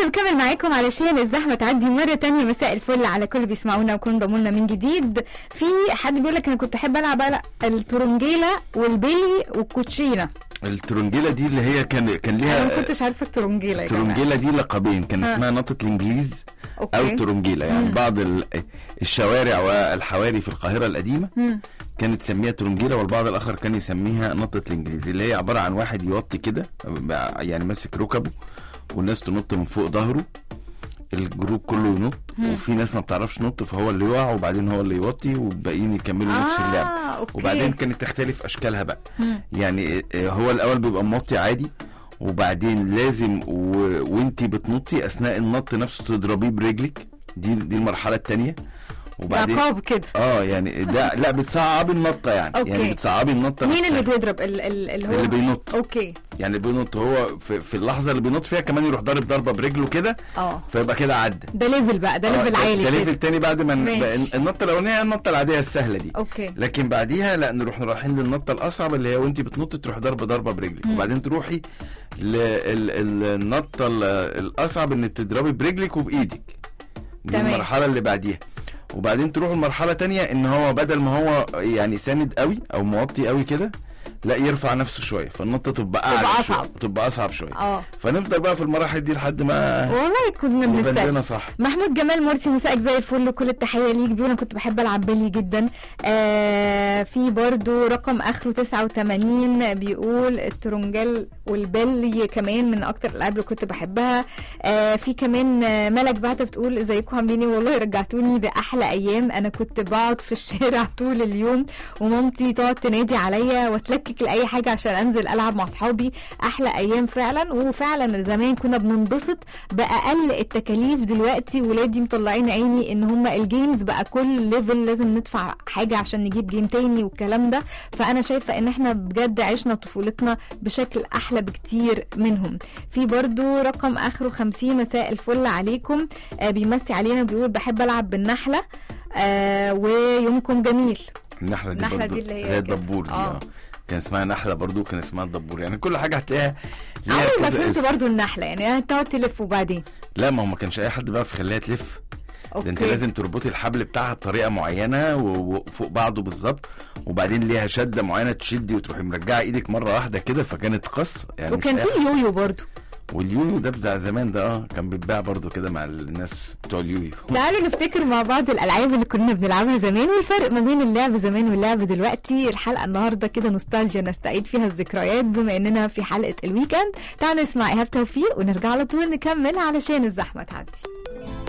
لسه بكمل معاكم علشان الزحمه تعدي مره تانية مساء الفل على كل اللي بيسمعونا وكل انضموا لنا من جديد في حد بيقول لك انا كنت احب العب على الترنجيله والبيلي والكوتشينه الترنجيله دي اللي هي كان كان انا ما ليها كنتش عارفه الترنجيله يا جماعه الترنجيله دي لقبين كان ها. اسمها نطه الانجليز او اوكي ترنجيله يعني مم. بعض ال- الشوارع والحواري في القاهره القديمه مم. كانت تسميها ترنجيله والبعض الاخر كان يسميها نطه الانجليز اللي هي عباره عن واحد يوطي كده يعني ماسك ركبه والناس تنط من فوق ظهره الجروب كله ينط مم. وفي ناس ما بتعرفش تنط فهو اللي يقع وبعدين هو اللي يوطي والباقيين يكملوا نفس اللعبه اه اوكي وبعدين كانت تختلف اشكالها بقى مم. يعني آه، هو الاول بيبقى موطي عادي وبعدين لازم و... وانتي بتنطي اثناء النط نفسه تضربيه برجلك دي دي المرحله الثانيه وبعدين عقاب كده اه يعني ده لا بتصعبي النطه يعني أوكي. يعني بتصعبي النطه مين نفسها. اللي بيضرب ال- ال- اللي هو اللي بينط اوكي يعني اللي بينط هو في, في اللحظه اللي بينط فيها كمان يروح ضارب ضربه برجله كده اه فيبقى كده عدى ده ليفل بقى ده آه، ليفل عالي ده كده ليفل تاني بعد ما ن- ماشي. بقى النطه الاولانيه النطه العاديه السهله دي اوكي لكن بعديها لا نروح رايحين للنطه الاصعب اللي هي وانت بتنطي تروح ضربه ضربه برجلك مم. وبعدين تروحي للنطه الاصعب انك تضربي برجلك وبايدك دي تمام. المرحله اللي بعديها وبعدين تروحوا لمرحله تانية ان هو بدل ما هو يعني ساند قوي او موطي قوي كده لا يرفع نفسه شويه فالنطه تبقى اعلى تبقى شوية، أصعب. تبقى اصعب شويه اه فنفضل بقى في المراحل دي لحد ما والله كنا يبان بنتسلى لنا صح محمود جمال مرسي مساءك زي الفل وكل التحيه ليك بيقول انا كنت بحب العب بيلي جدا آه في برضو رقم اخره 89 بيقول الترنجال والبلي كمان من اكتر الالعاب اللي كنت بحبها آه في كمان آه، ملك بعتة بتقول ازيكم عاملين ايه والله رجعتوني لاحلى ايام انا كنت بقعد في الشارع طول اليوم ومامتي تقعد تنادي عليا واتلكك لاي حاجه عشان انزل العب مع اصحابي احلى ايام فعلا وفعلا زمان كنا بننبسط باقل التكاليف دلوقتي ولادي مطلعين عيني ان هم الجيمز بقى كل ليفل لازم ندفع حاجه عشان نجيب جيم تاني والكلام ده فانا شايفه ان احنا بجد عشنا طفولتنا بشكل احلى بكتير منهم في برضو رقم اخره 50 مساء الفل عليكم آه بيمسي علينا بيقول بحب العب بالنحله آه ويومكم جميل النحله دي النحلة برضو دي اللي هي هي كده. الدبور دي آه. اه كان اسمها نحله برضو كان اسمها الدبور يعني كل حاجه هتلاقيها ليها عمري ما كذا فهمت اسم. برضو النحله يعني تقعد تلف وبعدين لا ما هو ما كانش اي حد بقى يخليها تلف ده انت اوكي لازم تربطي الحبل بتاعها بطريقه معينه و- وفوق بعضه بالظبط وبعدين ليها شده معينه تشدي وتروحي مرجعه ايدك مره واحده كده فكانت قص يعني مش وكان أي في حد. اليويو برضو واليويو ده بتاع زمان ده اه كان بيتباع برضو كده مع الناس بتوع اليويو تعالوا نفتكر مع بعض الالعاب اللي كنا بنلعبها زمان والفرق ما بين اللعب زمان واللعب دلوقتي الحلقه النهارده كده نوستالجيا نستعيد فيها الذكريات بما اننا في حلقه الويكند تعالوا نسمع ايهاب توفيق ونرجع على طول نكمل علشان الزحمه تعدي